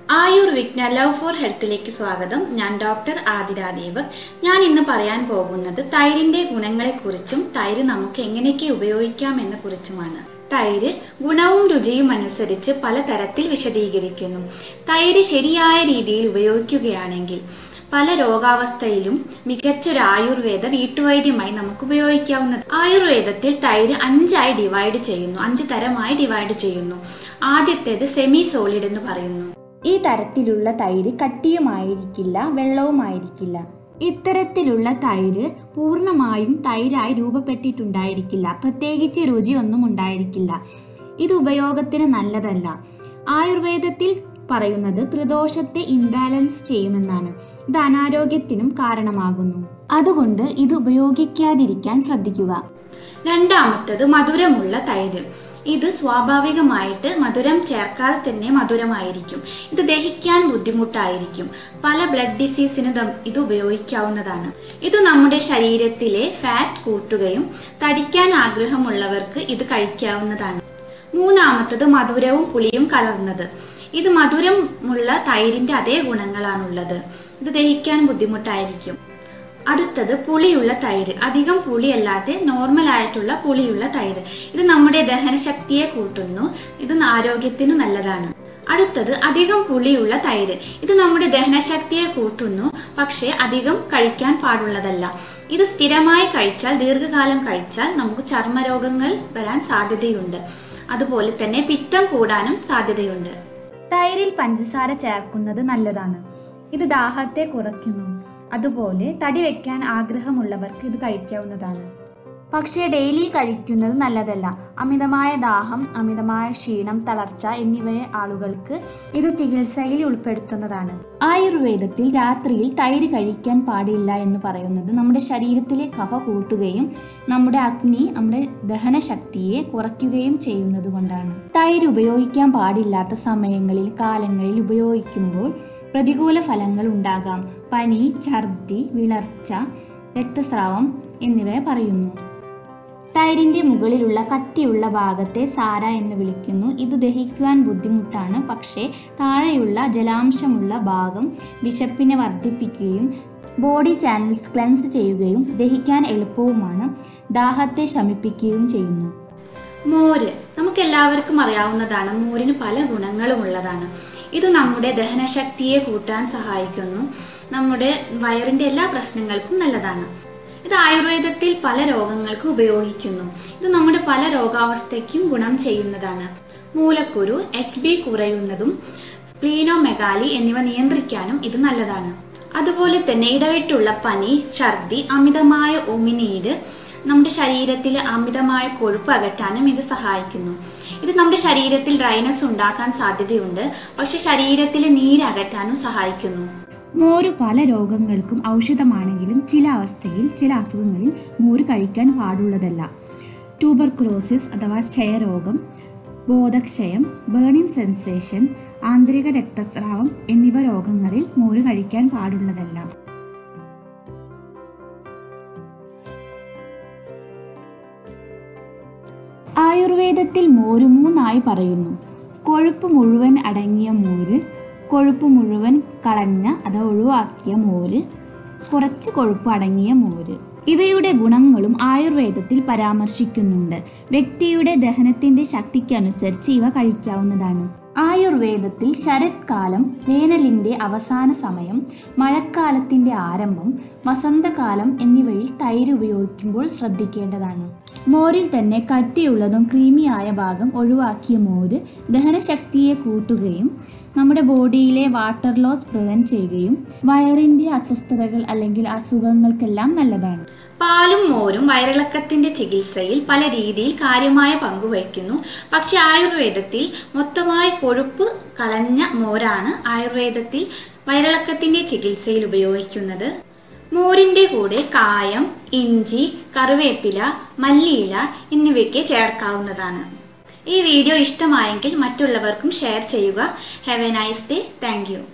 ആയുർവിജ്ഞ love for ഹെൽത്തിലേക്ക് സ്വാഗതം ഞാൻ doctor ആതിരാദേവ് ഞാൻ ഇന്ന് പറയാൻ പോകുന്നത് തൈരിന്റെ ഗുണങ്ങളെക്കുറിച്ചും തൈര് നമുക്ക് എങ്ങനെയൊക്കെ ഉപയോഗിക്കാം എന്ന കുറിച്ചുമാണ് തൈര് ഗുണവും രുചിയും അനുസരിച്ച് പലതരത്തിൽ വിശദീകരിക്കുന്നു തൈര് ശരിയായ രീതിയിൽ ഉപയോഗിക്കുകയാണെങ്കിൽ പല രോഗാവസ്ഥയിലും മികച്ചൊരു ആയുർവേദ വീട്ടുവൈദ്യമായി നമുക്ക് ഉപയോഗിക്കാവുന്നത് ആയുർവേദത്തിൽ തൈര് അഞ്ചായി ഡിവൈഡ് ചെയ്യുന്നു അഞ്ച് തരമായി ഡിവൈഡ് ചെയ്യുന്നു ആദ്യത്തേത് സെമി സോളിഡ് എന്ന് പറയുന്നു ഈ തരത്തിലുള്ള തൈര് കട്ടിയുമായിരിക്കില്ല വെള്ളവുമായിരിക്കില്ല ഇത്തരത്തിലുള്ള തൈര് പൂർണ്ണമായും തൈരായി രൂപപ്പെട്ടിട്ടുണ്ടായിരിക്കില്ല പ്രത്യേകിച്ച് രുചിയൊന്നും ഉണ്ടായിരിക്കില്ല ഇത് ഉപയോഗത്തിന് നല്ലതല്ല ആയുർവേദത്തിൽ പറയുന്നത് ത്രിദോഷത്തെ ഇംബാലൻസ് ചെയ്യുമെന്നാണ് ഇത് അനാരോഗ്യത്തിനും കാരണമാകുന്നു അതുകൊണ്ട് ഇത് ഉപയോഗിക്കാതിരിക്കാൻ ശ്രദ്ധിക്കുക രണ്ടാമത്തത് മധുരമുള്ള തൈര് ഇത് സ്വാഭാവികമായിട്ട് മധുരം ചേർക്കാതെ തന്നെ മധുരമായിരിക്കും ഇത് ദഹിക്കാൻ ബുദ്ധിമുട്ടായിരിക്കും പല ബ്ലഡ് ഡിസീസിന് ദം- ഇത് ഉപയോഗിക്കാവുന്നതാണ് ഇത് നമ്മുടെ ശരീരത്തിലെ ഫാറ്റ് കൂട്ടുകയും തടിക്കാൻ ആഗ്രഹമുള്ളവർക്ക് ഇത് കഴിക്കാവുന്നതാണ് മൂന്നാമത്തത് മധുരവും പുളിയും കലർന്നത് ഇത് മധുരമുള്ള തൈരിന്റെ അതേ ഗുണങ്ങളാണുള്ളത് ഇത് ദഹിക്കാൻ ബുദ്ധിമുട്ടായിരിക്കും അടുത്തത് പുളിയുള്ള തൈര് അധികം പുളിയല്ലാതെ നോർമൽ ആയിട്ടുള്ള പുളിയുള്ള തൈര് ഇത് നമ്മുടെ ദഹനശക്തിയെ കൂട്ടുന്നു ഇത് ആരോഗ്യത്തിന് നല്ലതാണ് അടുത്തത് അധികം പുളിയുള്ള തൈര് ഇത് നമ്മുടെ ദഹനശക്തിയെ കൂട്ടുന്നു പക്ഷേ അധികം കഴിക്കാൻ പാടുള്ളതല്ല ഇത് സ്ഥിരമായി കഴിച്ചാൽ ദീർഘകാലം കഴിച്ചാൽ നമുക്ക് ചർമ്മരോഗങ്ങൾ വരാൻ സാധ്യതയുണ്ട് അതുപോലെ തന്നെ പിത്തം കൂടാനും സാധ്യതയുണ്ട് തൈരിൽ പഞ്ചസാര ചേർക്കുന്നത് നല്ലതാണ് ഇത് ദാഹത്തെ കുറയ്ക്കുന്നു അതുപോലെ തടി വെക്കാൻ ആഗ്രഹമുള്ളവർക്ക് ഇത് കഴിക്കാവുന്നതാണ് പക്ഷേ ഡെയിലി കഴിക്കുന്നത് നല്ലതല്ല അമിതമായ ദാഹം അമിതമായ ക്ഷീണം തളർച്ച എന്നിവയെ ആളുകൾക്ക് ഇത് ചികിത്സയിൽ ഉൾപ്പെടുത്തുന്നതാണ് ആയുർവേദത്തിൽ രാത്രിയിൽ തൈര് കഴിക്കാൻ പാടില്ല എന്ന് പറയുന്നത് നമ്മുടെ ശരീരത്തിലെ കഫ കൂട്ടുകയും നമ്മുടെ അഗ്നി നമ്മുടെ ദഹനശക്തിയെ കുറയ്ക്കുകയും ചെയ്യുന്നത് കൊണ്ടാണ് തൈര് ഉപയോഗിക്കാൻ പാടില്ലാത്ത സമയങ്ങളിൽ കാലങ്ങളിൽ ഉപയോഗിക്കുമ്പോൾ പ്രതികൂല ഫലങ്ങൾ ഉണ്ടാകാം പനി ഛർദി വിളർച്ച രക്തസ്രാവം എന്നിവ പറയുന്നു തൈരിന്റെ മുകളിലുള്ള കട്ടിയുള്ള ഭാഗത്തെ സാര എന്ന് വിളിക്കുന്നു ഇത് ദഹിക്കുവാൻ ബുദ്ധിമുട്ടാണ് പക്ഷേ താഴെയുള്ള ജലാംശമുള്ള ഭാഗം വിശപ്പിനെ വർദ്ധിപ്പിക്കുകയും ബോഡി ചാനൽസ് ക്ലൻസ് ചെയ്യുകയും ദഹിക്കാൻ എളുപ്പവുമാണ് ദാഹത്തെ ശമിപ്പിക്കുകയും ചെയ്യുന്നു മോര് നമുക്ക് എല്ലാവർക്കും അറിയാവുന്നതാണ് മോരിന് പല ഗുണങ്ങളും ഉള്ളതാണ് ഇത് നമ്മുടെ ദഹനശക്തിയെ കൂട്ടാൻ സഹായിക്കുന്നു നമ്മുടെ വയറിന്റെ എല്ലാ പ്രശ്നങ്ങൾക്കും നല്ലതാണ് ഇത് ആയുർവേദത്തിൽ പല രോഗങ്ങൾക്കും ഉപയോഗിക്കുന്നു ഇത് നമ്മുടെ പല രോഗാവസ്ഥയ്ക്കും ഗുണം ചെയ്യുന്നതാണ് മൂലക്കുരു എച്ച് ബി കുറയുന്നതും സ്പ്ലീനോമെഗാലി എന്നിവ നിയന്ത്രിക്കാനും ഇത് നല്ലതാണ് അതുപോലെ തന്നെ ഇടവിട്ടുള്ള പനി ഛർദി അമിതമായ ഉമിനീര് നമ്മുടെ ശരീരത്തിൽ അമിതമായ കൊഴുപ്പ് അകറ്റാനും ഇത് സഹായിക്കുന്നു ഇത് നമ്മുടെ ശരീരത്തിൽ ഡ്രൈനസ് ഉണ്ടാക്കാൻ സാധ്യതയുണ്ട് പക്ഷെ ശരീരത്തിലെ നീര് അകറ്റാനും സഹായിക്കുന്നു മോര് പല രോഗങ്ങൾക്കും ഔഷധമാണെങ്കിലും ചില അവസ്ഥയിൽ ചില അസുഖങ്ങളിൽ മോര് കഴിക്കാൻ പാടുള്ളതല്ല ട്യൂബർകുലോസിസ് അഥവാ ക്ഷയരോഗം ബോധക്ഷയം ബേണിംഗ് സെൻസേഷൻ ആന്തരിക രക്തസ്രാവം എന്നിവ രോഗങ്ങളിൽ മോര് കഴിക്കാൻ പാടുള്ളതല്ല ആയുർവേദത്തിൽ മോര് മൂന്നായി പറയുന്നു കൊഴുപ്പ് മുഴുവൻ അടങ്ങിയ മോര് കൊഴുപ്പ് മുഴുവൻ കളഞ്ഞ അഥവാ ഒഴിവാക്കിയ മോര് കുറച്ച് കൊഴുപ്പ് അടങ്ങിയ മോര് ഇവയുടെ ഗുണങ്ങളും ആയുർവേദത്തിൽ പരാമർശിക്കുന്നുണ്ട് വ്യക്തിയുടെ ദഹനത്തിന്റെ ശക്തിക്കനുസരിച്ച് ഇവ കഴിക്കാവുന്നതാണ് ആയുർവേദത്തിൽ ശരത്കാലം വേനലിന്റെ അവസാന സമയം മഴക്കാലത്തിന്റെ ആരംഭം വസന്തകാലം എന്നിവയിൽ തൈര് ഉപയോഗിക്കുമ്പോൾ ശ്രദ്ധിക്കേണ്ടതാണ് മോരിൽ തന്നെ കട്ടിയുള്ളതും ക്രീമിയായ ഭാഗം ഒഴിവാക്കിയ മോര് ദഹനശക്തിയെ കൂട്ടുകയും നമ്മുടെ ബോഡിയിലെ വാട്ടർ ലോസ് പ്രിവെന്റ് ചെയ്യുകയും വയറിന്റെ അസ്വസ്ഥതകൾ അല്ലെങ്കിൽ അസുഖങ്ങൾക്കെല്ലാം നല്ലതാണ് പാലും മോരും വയറിളക്കത്തിന്റെ ചികിത്സയിൽ പല രീതിയിൽ കാര്യമായ പങ്ക് വഹിക്കുന്നു പക്ഷെ ആയുർവേദത്തിൽ മൊത്തമായി കൊഴുപ്പ് കളഞ്ഞ മോരാണ് ആയുർവേദത്തിൽ വയറിളക്കത്തിന്റെ ചികിത്സയിൽ ഉപയോഗിക്കുന്നത് മോരിന്റെ കൂടെ കായം ഇഞ്ചി കറിവേപ്പില മല്ലിയില എന്നിവയ്ക്ക് ചേർക്കാവുന്നതാണ് ഈ വീഡിയോ ഇഷ്ടമായെങ്കിൽ മറ്റുള്ളവർക്കും ഷെയർ ചെയ്യുക have a nice day thank U